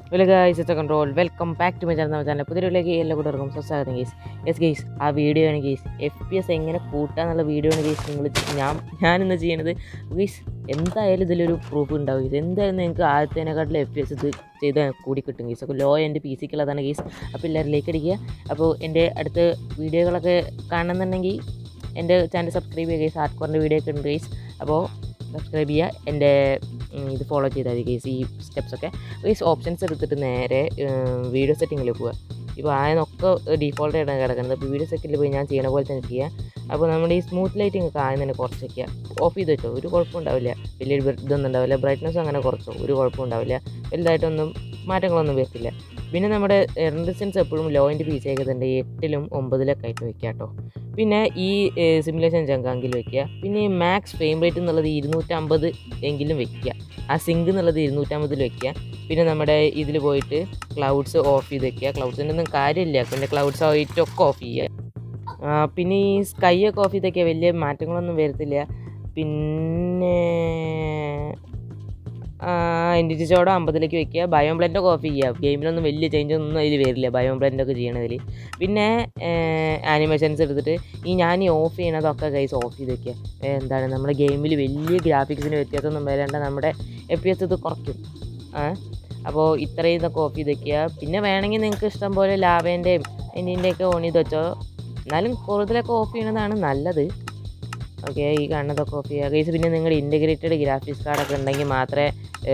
well guys it's control welcome back to my channel channel പുതിയൊരുലേക്ക് എല്ലാ കൂട്ടർക്കും സ്വസ്വാഗതം ഗൈസ് യെസ് ഗൈസ് ആ വീഡിയോ ആണ് ഗൈസ് എഫ് പി എസ് എങ്ങനെ കൂട്ടാന്നുള്ള വീഡിയോ ആണ് ഗൈസ് നിങ്ങൾ ഞാൻ ഞാനിന്ന് ചെയ്യണത് ഗൈസ് എന്തായാലും ഇതിലൊരു പ്രൂഫ് ഉണ്ടാവും ഇത് എന്തായാലും നിങ്ങൾക്ക് ആദ്യത്തേനെക്കാട്ടിലും എഫ് പി എസ് ഇത് ചെയ്ത് കൂടി കിട്ടും ഗൈസ് അപ്പോൾ ലോ എൻ്റെ പി സിക്കുള്ളതാണ് ഗൈസ് അപ്പോൾ എല്ലാവരും ലൈക്ക് അടിക്കുക അപ്പോൾ എൻ്റെ അടുത്ത വീഡിയോകളൊക്കെ കാണുന്നുണ്ടെങ്കിൽ എൻ്റെ ചാനൽ സബ്സ്ക്രൈബ് ചെയ്യുക ഗൈസ് ഹാർഡ് കോറിൻ്റെ വീഡിയോ ഒക്കെ ഉണ്ട് ഗൈസ് അപ്പോൾ സബ്സ്ക്രൈബ് ചെയ്യുക എൻ്റെ ഉം, ഇത് ഫോളോ ചെയ്താൽ മതി ഗൈസ് ഈ സ്റ്റെപ്സൊക്കെ ഗൈസ് ഓപ്ഷൻസ് എടുത്തിട്ട് നേരെ വീഡിയോ സെറ്റിങ്ങിൽ പോവുക ഇപ്പോൾ ആയെന്നൊക്കെ ഡീഫോൾട്ട് ആയിട്ടാണ് കിടക്കുന്നത് അപ്പോൾ വീഡിയോ സെറ്റിൽ പോയി ഞാൻ ചെയ്യണ പോലെ തന്നെ ചെയ്യുക അപ്പോൾ നമ്മുടെ ഈ സ്മൂത്ത് ലൈറ്റിംഗ് ഒക്കെ ആദ്യം തന്നെ കുറച്ച് വയ്ക്കുക ഓഫ് ചെയ്ത് വെച്ചോ ഒരു കുഴപ്പം ഉണ്ടാവില്ല വലിയൊരു ബ്ര- ഇതൊന്നും ഉണ്ടാവില്ല ബ്രൈറ്റ്നസ് അങ്ങനെ കുറച്ചോ ഒരു കുഴപ്പം ഉണ്ടാവില്ല വലുതായിട്ടൊന്നും മാറ്റങ്ങളൊന്നും വരത്തില്ല പിന്നെ നമ്മുടെ റെസിസ്റ്റൻസ് എപ്പോഴും ലോ ഇൻ്റെ പീസ് ആക്കുന്നുണ്ട് എട്ടിലും ഒമ്പതിലൊക്കെ ആയിട്ട് വെക്കുക കേട്ടോ പിന്നെ ഈ സിമുലേഷൻ ചങ്കാങ്കിൽ വെക്കുക പിന്നെ ഈ മാക്സ് ഫ്രെയിം റേറ്റ് എന്നുള്ളത് ഇരുന്നൂറ്റമ്പത് എങ്കിലും വെക്കുക ആ സിങ്ക് എന്നുള്ളത് ഇരുന്നൂറ്റമ്പതിൽ വെക്കുക പിന്നെ നമ്മുടെ ഇതിൽ പോയിട്ട് ക്ലൗഡ്സ് ഓഫ് ചെയ്ത് വെക്കുക ക്ലൗഡ്സിൻ്റെ ഒന്നും കാര്യമില്ല പിന്നെ ക്ലൗഡ്സ് ആയിട്ട് ഒക്കെ ഓഫ് ചെയ്യുക ആ, പിന്നെ ഈ സ്കൈ ഒക്കെ ഓഫ് ചെയ്തൊക്കെ വലിയ മാറ്റങ്ങളൊന്നും വരത്തില്ല പിന്നെ എൻഡിറ്റി ചോടോ അമ്പതിലേക്ക് വെക്കുക ബയോ ബ്ലെൻഡൊക്കെ ഓഫ് ചെയ്യുക ഗെയിമിലൊന്നും വലിയ ചേഞ്ച് ഒന്നും അതിൽ വരില്ല ബയോ ബ്ലെൻഡൊക്കെ ചെയ്യണതിൽ പിന്നെ ആനിമേഷൻസ് എടുത്തിട്ട് ഈ ഞാൻ ഈ ഓഫ് ചെയ്യണതൊക്കെ ഗൈസ് ഓഫ് ചെയ്ത് വെക്കുക ഏ, എന്താണ് നമ്മുടെ ഗെയിമിൽ വലിയ ഗ്രാഫിക്സിന് വ്യത്യാസമൊന്നും വരേണ്ട നമ്മുടെ എഫ് പി എസ് ഇത് കുറയ്ക്കും ആ അപ്പോൾ ഇത്രയും ഇതൊക്കെ ഓഫ് ചെയ്ത് വെക്കുക പിന്നെ വേണമെങ്കിൽ നിങ്ങൾക്ക് ഇഷ്ടം പോലെ ലാവേൻ്റെയും അതിൻ്റെയൊക്കെ ഓൺ ചെയ്ത് വെച്ചോ എന്നാലും കൂടുതലൊക്കെ ഓഫ് ചെയ്യണതാണ് നല്ലത് ഓക്കെ ഈ കാണുന്നതൊക്കെ ഓഫ് ചെയ്യുക ഗൈസ് പിന്നെ നിങ്ങളുടെ ഇൻറ്റഗ്രേറ്റഡ് ഗ്രാഫിക്സ് കാർഡൊക്കെ ഉണ്ടെങ്കിൽ മാത്രമേ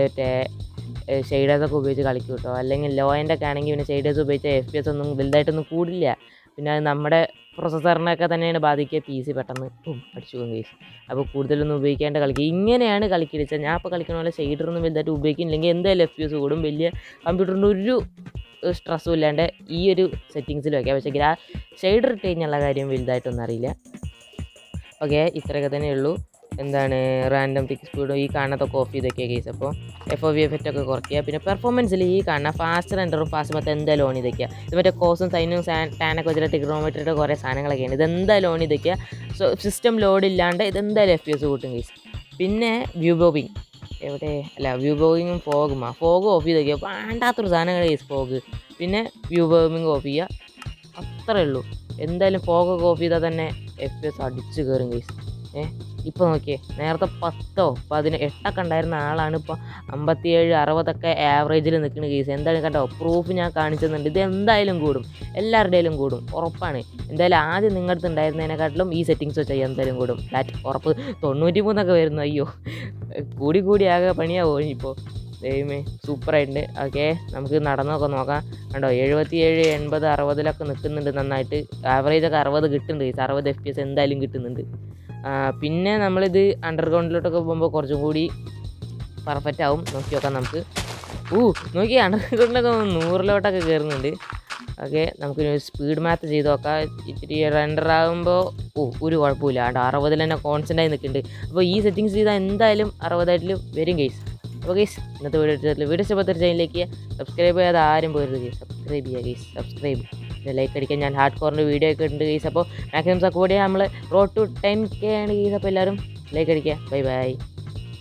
ഷെയ്ഡേഴ്സൊക്കെ ഉപയോഗിച്ച് കളിക്കൂ കേട്ടോ അല്ലെങ്കിൽ ലോ എൻ്റെ ഒക്കെ ആണെങ്കിൽ പിന്നെ ഷെയ്ഡേഴ്സ് ഉപയോഗിച്ച എഫ് പി എസ് ഒന്നും വലുതായിട്ടൊന്നും കൂടില്ല പിന്നെ അത് നമ്മുടെ പ്രൊസസ്സറിനൊക്കെ തന്നെയാണ് ബാധിക്കുക പി സി പെട്ടെന്ന് ഉം, അടിച്ചു പോകും ഗൈസ് അപ്പോൾ കൂടുതലൊന്നും ഉപയോഗിക്കാണ്ട് കളിക്കുക ഇങ്ങനെയാണ് കളിക്കുന്നത് ഞാൻ ഇപ്പോൾ കളിക്കുന്ന പോലെ ഷെയ്ഡറൊന്നും വലുതായിട്ട് ഉപയോഗിക്കുന്നില്ലെങ്കിൽ എന്തായാലും എഫ് പി എസ് കൂടും വലിയ കമ്പ്യൂട്ടറിൻ്റെ ഒരു സ്ട്രെസ്സും ഇല്ലാണ്ട് ഈ ഒരു സെറ്റിങ്സിൽ വയ്ക്കാം പക്ഷേ ഗ്രാ ഷെയ്ഡർ ഇട്ട് കഴിഞ്ഞുള്ള കാര്യം വലുതായിട്ടൊന്നും അറിയില്ല ഓക്കെ ഇത്രയൊക്കെ തന്നെ ഉള്ളൂ എന്താണ് റാൻഡം തിക്ക് സ്പീഡും ഈ കാണത്തൊക്കെ ഓഫ് ചെയ്തൊക്കെ കേസ് അപ്പോൾ എഫ് ഒ വി എഫക്റ്റ് ഒക്കെ കുറയ്ക്കുക പിന്നെ പെർഫോമൻസിൽ ഈ കാണുന്ന ഫാസ്റ്റർ എൻ്ററും ഫാസ്റ്റ് മൊത്തം എന്തായാലും ഓൺ ചെയ്തൊക്കെ ഇത് മറ്റേ കോസും സൈനും ടാനൊക്കെ വെച്ചിട്ട് ടിഗ്രോമീറ്ററിയുടെ കുറേ സാധനങ്ങളൊക്കെയാണ് ഇത് എന്തായാലും ഓൺ ചെയ്തൊക്കെ സോ സിസ്റ്റം ലോഡ് ഇല്ലാണ്ട് ഇത് എന്തായാലും എഫ് പി എസ് കൂട്ടും കേസ് പിന്നെ വ്യൂ ബോബിങ് എവിടെ അല്ല വ്യൂ ബോബിങ്ങും ഫോഗും ആ ഫോഗ് ഓഫ് ചെയ്ത് നോക്കിയാൽ വേണ്ടാത്തൊരു സാധനങ്ങൾ കേസ് ഫോഗ് പിന്നെ വ്യൂ ബോബിങ് ഓഫ് ചെയ്യുക അത്രേ ഉള്ളൂ എന്തായാലും ഫോഗൊക്കെ ഓഫ് ചെയ്താൽ തന്നെ എഫ് പി എസ് അടിച്ച് കയറും കേസ് ഏ ഇപ്പോൾ നോക്കിയേ നേരത്തെ പത്തോ പതിന എട്ടൊക്കെ ഉണ്ടായിരുന്ന ആളാണ് ഇപ്പോൾ അമ്പത്തിയേഴ് അറുപതൊക്കെ ആവറേജിൽ നിൽക്കുന്ന കേസ് എന്തായാലും കണ്ടോ പ്രൂഫ് ഞാൻ കാണിച്ചെന്നുണ്ട് ഇത് എന്തായാലും കൂടും എല്ലാവരുടെയും കൂടും ഉറപ്പാണ് എന്തായാലും ആദ്യം നിങ്ങളുടെ അടുത്ത് ഉണ്ടായിരുന്നതിനെക്കാട്ടിലും ഈ സെറ്റിങ്സ് വെച്ചാൽ എന്തായാലും കൂടും ദാറ്റ് ഉറപ്പ് തൊണ്ണൂറ്റി മൂന്നൊക്കെ വരുന്നു അയ്യോ കൂടി കൂടി ആകെ പണിയാവും ഇപ്പോൾ ദൈവമേ സൂപ്പറായിട്ടുണ്ട് ഓക്കെ നമുക്ക് നടന്നൊക്കെ നോക്കാം കണ്ടോ എഴുപത്തിയേഴ് എൺപത് അറുപതിലൊക്കെ നിൽക്കുന്നുണ്ട് നന്നായിട്ട് ആവറേജ് ഒക്കെ അറുപത് കിട്ടുന്നുണ്ട് ഈ അറുപത് എഫ് പി എസ് എന്തായാലും കിട്ടുന്നുണ്ട് ആ, പിന്നെ നമ്മളിത് അണ്ടർഗ്രൗണ്ടിലോട്ടൊക്കെ പോകുമ്പോൾ കുറച്ചും കൂടി പെർഫെക്റ്റ് ആവും നോക്കി നോക്കാം നമുക്ക് ഊ നോക്കി അണ്ടർഗ്രൗണ്ടിലൊക്കെ നൂറിലോട്ടൊക്കെ കയറുന്നുണ്ട് ഓക്കെ നമുക്ക് സ്പീഡ് മാത്ത് ചെയ്ത് നോക്കാം ഇത്തിരി റെൻഡർ ആകുമ്പോൾ ഓ ഒരു കുഴപ്പമില്ല ആണ്ട് അറുപതിൽ തന്നെ കോൺസ്റ്റൻ്റ് ആയി നിൽക്കുന്നുണ്ട് അപ്പോൾ ഈ സെറ്റിങ്സ് ചെയ്താൽ എന്തായാലും അറുപതായിട്ടിൽ വരും കേസ് അപ്പോൾ ഗൈസ് ഇന്നത്തെ വീഡിയോ ഇഷ്ടത്തിൽ വീഡിയോ ഇഷ്ടപ്പെട്ട ചാനലിലേക്ക് സബ്സ്ക്രൈബ് ചെയ്യാതെ ആരും പോരുത് ഗൈസ് സബ്സ്ക്രൈബ് ചെയ്യുക ഗൈസ് സബ്സ്ക്രൈബ് പിന്നെ ലൈക്ക് അടിക്കാൻ ഞാൻ ഹാർഡ് കോറിൻ്റെ വീഡിയോ ഒക്കെ ഉണ്ട് ഗൈസ് അപ്പോൾ മാക്സിമം സപ്പോർട്ട് ചെയ്യാൻ നമ്മൾ റോഡ് ടു ടെൻ കെ ആണ് ഗൈസ് അപ്പോൾ എല്ലാവരും ലൈക്ക് അടിക്കുക ബൈ ബൈ